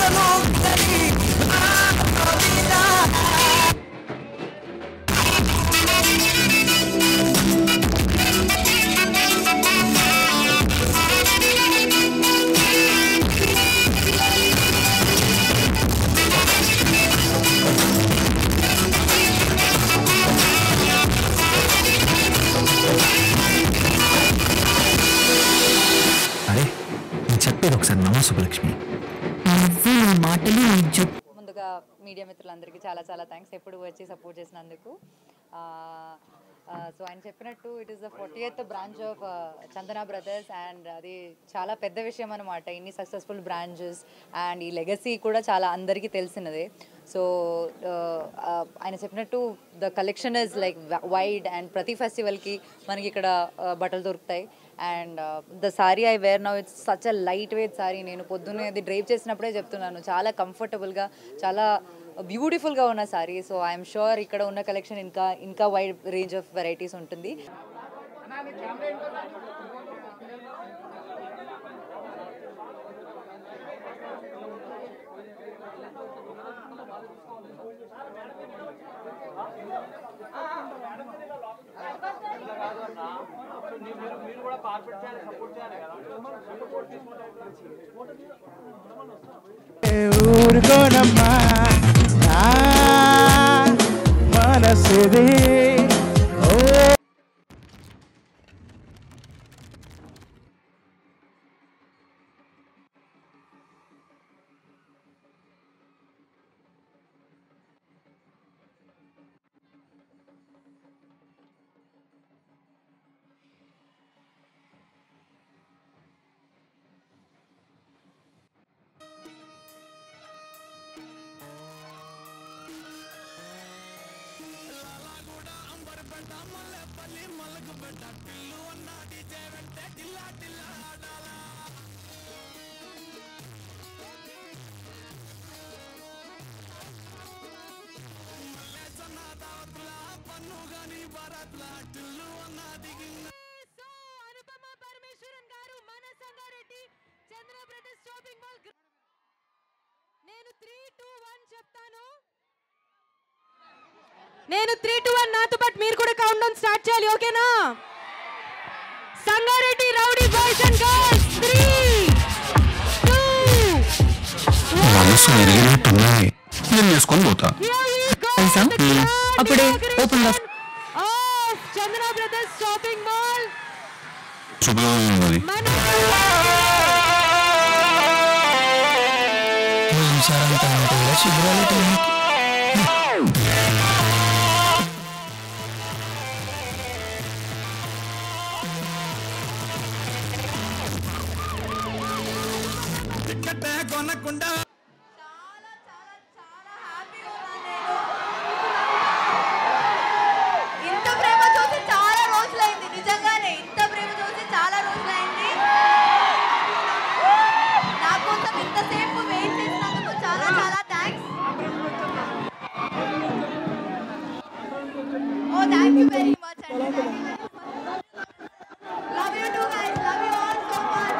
అరే నేను చెప్పేది ఒకసారి నమ్మ సుబ్బలక్ష్మి నువ్వు నా మాటలు నీ జుట్టు ముందుగా మీడియా మిత్రులందరికీ చాలా చాలా థ్యాంక్స్ ఎప్పుడు వచ్చి సపోర్ట్ చేసినందుకు సో ఆయన చెప్పినట్టు it is the forty eighth branch of Chandana brothers and అది చాలా పెద్ద విషయం అనమాట ఇన్ని సక్సెస్ఫుల్ బ్రాంచెస్ అండ్ ఈ లెగసీ కూడా చాలా అందరికీ తెలిసినదే సో ఆయన చెప్పినట్టు the collection is like wide and ప్రతి ఫెస్టివల్కి మనకి ఇక్కడ uh, బట్టలు దొరుకుతాయి and the sorry I wear now it's such a light weight sorry నేను పొద్దున్నే అది డ్రైవ్ చేసినప్పుడే చెప్తున్నాను చాలా కంఫర్టబుల్గా చాలా బ్యూటిఫుల్గా ఉన్న సారీ సో ఐఎమ్ షూర్ ఇక్కడ ఉన్న కలెక్షన్ ఇంకా ఇంకా వైడ్ రేంజ్ ఆఫ్ వెరైటీస్ ఉంటుంది ఊరుకోనమ్మా నా మనసిది ఓ అనుపమ పరమేశ్వరన్ గారు మన Sangareddy Chandra brothers shopping mall గ్ర- నేను త్రీ టూ వన్ చెప్తాను నేను త్రీ టూ వన్ నాతో పాటు మీరు కూడా కౌంట్ డౌన్ స్టార్ట్ చేయాలి ఓకేనా Sangareddy rowdy boys and girls three two మనసు ఎరిగినట్టున్నాయి నేను వేసుకొని పోతా తెలుసా అప్పుడే ఓపెన్ గా చంద్ర బ్రదర్స్ షాపింగ్ మాల్ శుభ్రంగా ఉన్నది మన కొనకుండా ఇంత ప్రేమ చూసి చాలా రోజులైంది నిజంగానే ఇంత ప్రేమ చూసి చాలా రోజులైంది నా కోసం ఇంతసేపు వెయిట్ చేసినందుకు చాలా చాలా thanks oh thank you very much అండి love you too guys love you all so much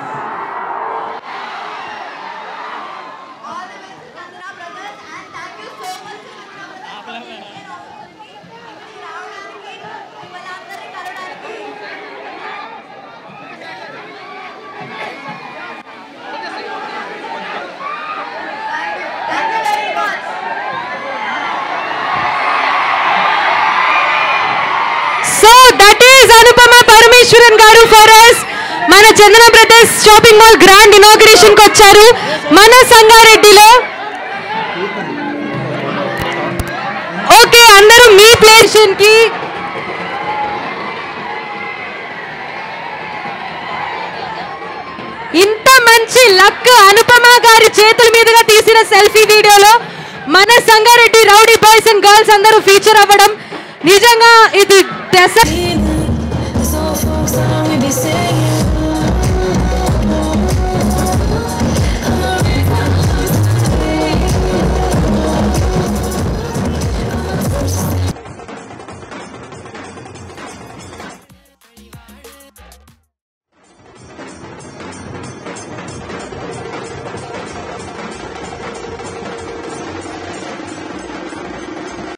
all the best Chandra brothers and thank you so much Chandra brothers రావడానికి మిమ్మల్ని అందరినీ కలవడానికి thank you very much so that is Anupama Parameswaran garu for us మన Chandana brothers shopping mall grand inauguration కి వచ్చారు మన సంగారెడ్డిలో okay అందరూ మీ ప్లేషన్ కి ఇంత మంచి లక్ అనుపమ గారి చేతుల మీదుగా తీసిన సెల్ఫీ వీడియోలో మన Sangareddy rowdy boys and girls అందరూ ఫీచర్ అవ్వడం నిజంగా ఇది దశ